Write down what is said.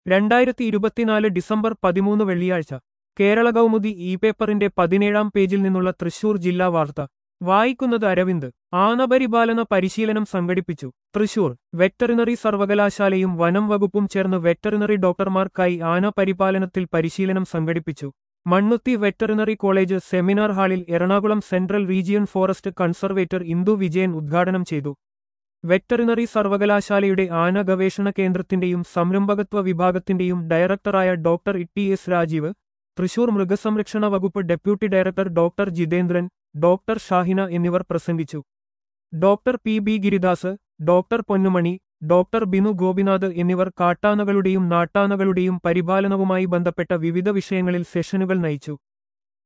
രണ്ടായിരത്തി ഇരുപത്തിനാല് ഡിസംബർ പതിമൂന്ന് വെള്ളിയാഴ്ച കേരള കൗമുദി ഇ പേപ്പറിന്റെ പതിനേഴാം പേജിൽ നിന്നുള്ള തൃശൂർ ജില്ലാ വാർത്ത വായിക്കുന്നത് അരവിന്ദ് ആനപരിപാലന പരിശീലനം സംഘടിപ്പിച്ചു തൃശൂർ വെറ്ററിനറി സർവകലാശാലയും വനം വകുപ്പും ചേർന്ന് വെറ്ററിനറി ഡോക്ടർമാർക്കായി ആന പരിപാലനത്തിൽ പരിശീലനം സംഘടിപ്പിച്ചു മണ്ണുത്തി വെറ്ററിനറി കോളേജ് സെമിനാർ ഹാളിൽ Ernakulam central region forest conservator Indu Vijayan ഉദ്ഘാടനം ചെയ്തു വെറ്ററിനറി സർവകലാശാലയുടെ ആന ഗവേഷണ കേന്ദ്രത്തിന്റെയും സംരംഭകത്വ വിഭാഗത്തിന്റെയും ഡയറക്ടറായ doctor E S Rajeev Thrissur മൃഗസംരക്ഷണ വകുപ്പ് deputy director doctor Jithendran doctor Shahina എന്നിവർ പ്രസംഗിച്ചു doctor P B Giridas doctor Ponnumani doctor Binu Gopinath എന്നിവർ കാട്ടാനകളുടെയും നാട്ടാനകളുടെയും പരിപാലനവുമായി ബന്ധപ്പെട്ട വിവിധ വിഷയങ്ങളിൽ സെഷനുകൾ നയിച്ചു